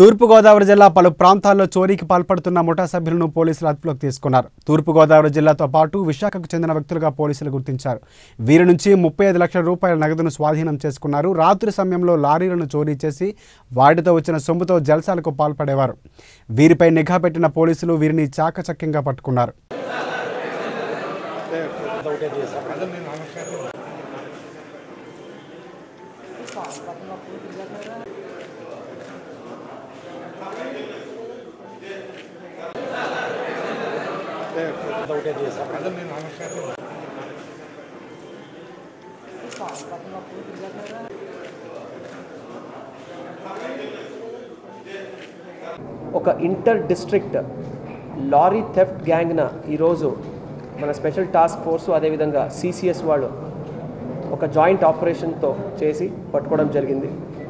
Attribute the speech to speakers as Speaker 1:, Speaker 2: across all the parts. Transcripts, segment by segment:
Speaker 1: తూర్పుగోదావరి జిల్లా పలు ప్రాంతాల్లో చోరీకి పాల్పడుతున్న ముఠా సభ్యులను పోలీసులు అదుపులోకి తీసుకున్నారు తూర్పుగోదావరి జిల్లాతో పాటు విశాఖకు చెందిన వ్యక్తులుగా పోలీసులు గుర్తించారు వీరి నుంచి ముప్పై ఐదు లక్షల రూపాయల నగదును స్వాధీనం చేసుకున్నారు రాత్రి సమయంలో లారీలను చోరీ చేసి వాటితో వచ్చిన సొమ్ముతో జల్సాలకు పాల్పడేవారు వీరిపై నిఘా పెట్టిన పోలీసులు వీరిని చాకచక్యంగా పట్టుకున్నారు
Speaker 2: ఒక ఇంటర్ డిస్ట్రిక్ట్ లారీ థెఫ్ట్ గ్యాంగ్న ఈరోజు మన స్పెషల్ టాస్క్ ఫోర్సు అదేవిధంగా సిసిఎస్ వాళ్ళు ఒక జాయింట్ ఆపరేషన్తో చేసి పట్టుకోవడం జరిగింది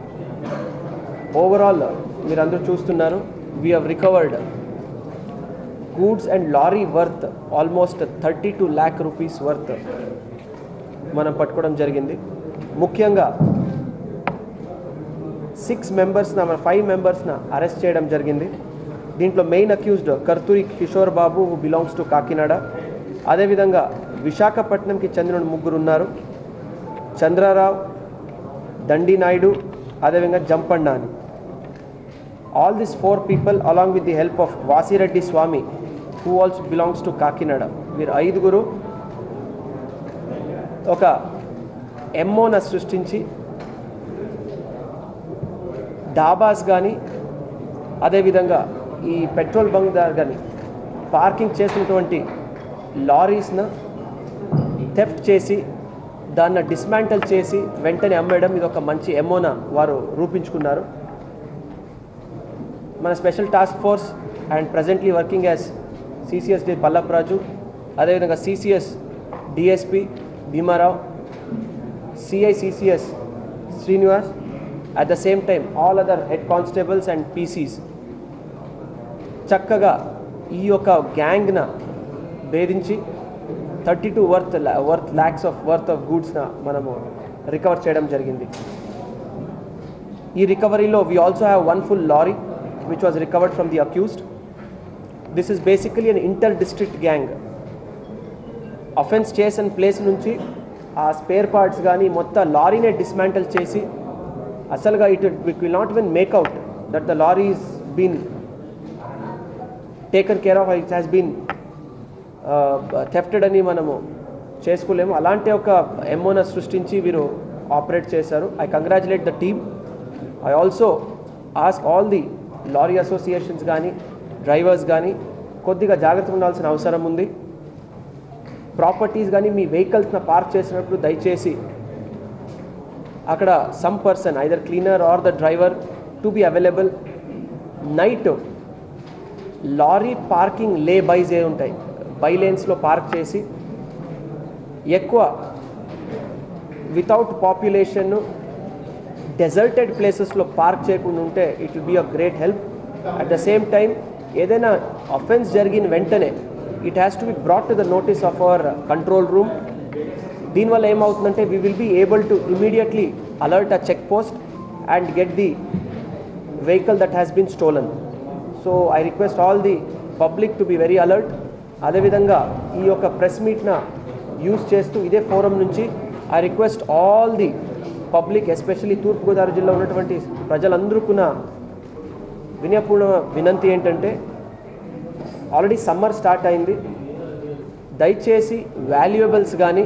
Speaker 2: ఓవరాల్ మీరందరూ చూస్తున్నారు we have recovered goods and lorry worth almost thirty two lakh rupees worth మనం పట్టుకోవడం జరిగింది ముఖ్యంగా సిక్స్ మెంబర్స్న మన ఫైవ్ మెంబర్స్న అరెస్ట్ చేయడం జరిగింది దీంట్లో main accused Karturi Kishore Babu who belongs to Kakinada అదేవిధంగా విశాఖపట్నంకి చెందిన ముగ్గురు ఉన్నారు చంద్రారావు దండి నాయుడు అదేవిధంగా జంపండ అని all this four people along with the help of Vasireddy Swamy who also belongs to Kakinada వీరు ఐదుగురు ఒక ఎమ్మోన సృష్టించి డాబాస్ కానీ అదేవిధంగా ఈ పెట్రోల్ బంక్ దగ్గర కానీ పార్కింగ్ చేసినటువంటి లారీస్ను థెఫ్ట్ చేసి దాన్ని డిస్మాంటల్ చేసి వెంటనే అమ్మేయడం ఇది ఒక మంచి ఎమోన వారు రూపించుకున్నారు మన special task force and presently working as CCS D Pallapraju అదేవిధంగా CCS DSP Bhimarao CI CCS Srinivas at the same time all other head constables and PCs చక్కగా ఈ యొక్క గ్యాంగ్న భేదించి thirty two worth worth lakhs of worth of గూడ్స్న మనము రికవర్ చేయడం జరిగింది ఈ రికవరీలో we also have one full lorry which was recovered from the accused this is basically an inter district gang offence చేసిన ప్లేస్ నుంచి ఆ స్పేర్ పార్ట్స్ కానీ మొత్తం లారీనే డిస్మాంటల్ చేసి అసలుగా it it will not even make out that the lorry is been taken care of it has been thefted అని మనము చేసుకోలేము అలాంటి ఒక ఎమ్మోన సృష్టించి వీరు ఆపరేట్ చేశారు I congratulate the team I also ask all the lorry associations కానీ డ్రైవర్స్ కానీ కొద్దిగా జాగ్రత్తగా ఉండాల్సిన అవసరం ఉంది ప్రాపర్టీస్ కానీ మీ వెహికల్స్ని పార్క్ చేసినప్పుడు దయచేసి అక్కడ some person either cleaner or the driver to be available night lorry parking lay bys ఏ ఉంటాయి బై లేన్స్లో పార్క్ చేసి ఎక్కువ వితౌట్ పాపులేషన్ డెజర్టెడ్ ప్లేసెస్లో పార్క్ చేయకుండా ఉంటే it will be a great help at the same time ఏదైనా offence జరిగిన వెంటనే it has to be brought to the notice of our control room దీనివల్ల ఏమవుతుందంటే we will be able to immediately alert a check post and get the vehicle that has been stolen so I request all the public to be very alert అదేవిధంగా ఈ యొక్క press మీట్న use చేస్తూ ఇదే forum నుంచి I request all the public especially Thoorpu Godavari జిల్లా ఉన్నటువంటి ప్రజలందరికీ వినయపూర్ణ వినంతి ఏంటంటే ఆల్రెడీ సమ్మర్ స్టార్ట్ అయింది దయచేసి వాల్యుయబుల్స్ కానీ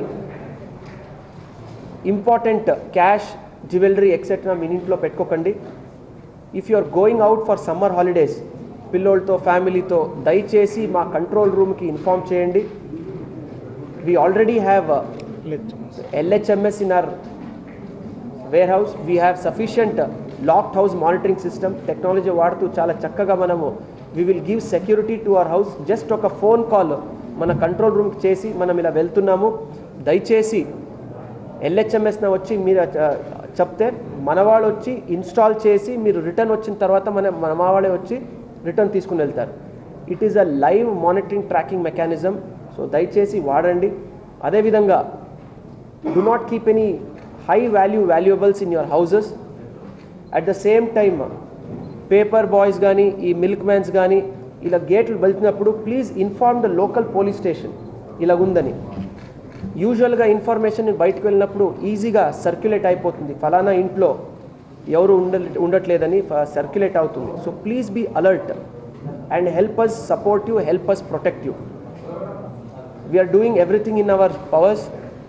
Speaker 2: ఇంపార్టెంట్ క్యాష్ జ్యువెలరీ ఎక్సెట్రా మీ ఇంట్లో పెట్టుకోకండి if you are going out for summer holidays పిల్లోళ్ళతో ఫ్యామిలీతో దయచేసి మా కంట్రోల్ రూమ్కి ఇన్ఫామ్ చేయండి we already have LHMS in our where house we have sufficient locked house monitoring system technology వాడుతూ చాలా చక్కగా మనము we will give security to our house just ఒక ఫోన్ కాల్ మన కంట్రోల్ రూమ్కి చేసి మనం ఇలా వెళ్తున్నాము దయచేసి ఎల్హెచ్ఎంఎస్న వచ్చి మీరు ఆ, చెప్తే మన వాళ్ళు వచ్చి ఇన్స్టాల్ చేసి మీరు రిటర్న్ వచ్చిన తర్వాత మన మన మా వాళ్ళే వచ్చి రిటర్న్ తీసుకుని వెళ్తారు it is a live monitoring tracking mechanism so దయచేసి వాడండి అదేవిధంగా do not keep any high value valuables in your houses at the same time paper boys కానీ ఈ మిల్క్ మ్యాన్స్ కానీ ఇలా గేట్లు వెళ్తున్నప్పుడు please inform the local police station ఇలాగుందని యూజువల్గా ఇన్ఫర్మేషన్ బయటకు వెళ్ళినప్పుడు ఈజీగా సర్క్యులేట్ అయిపోతుంది ఫలానా ఇంట్లో ఎవరు ఉండ ఉండట్లేదని సర్క్యులేట్ అవుతుంది so please be alert and help us support you help us protect you we are doing everything in our powers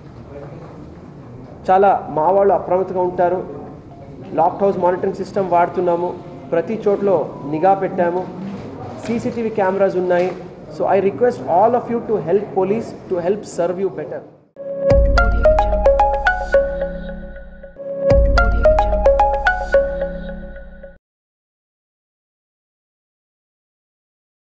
Speaker 2: చాలా మా వాళ్ళు అప్రమత్తంగా ఉంటారు లాక్డ్ హౌస్ మానిటరింగ్ సిస్టమ్ వాడుతున్నాము ప్రతి చోట్లో నిఘా పెట్టాము సీసీటీవీ కెమెరాస్ ఉన్నాయి so I request all of you to help police to help serve you better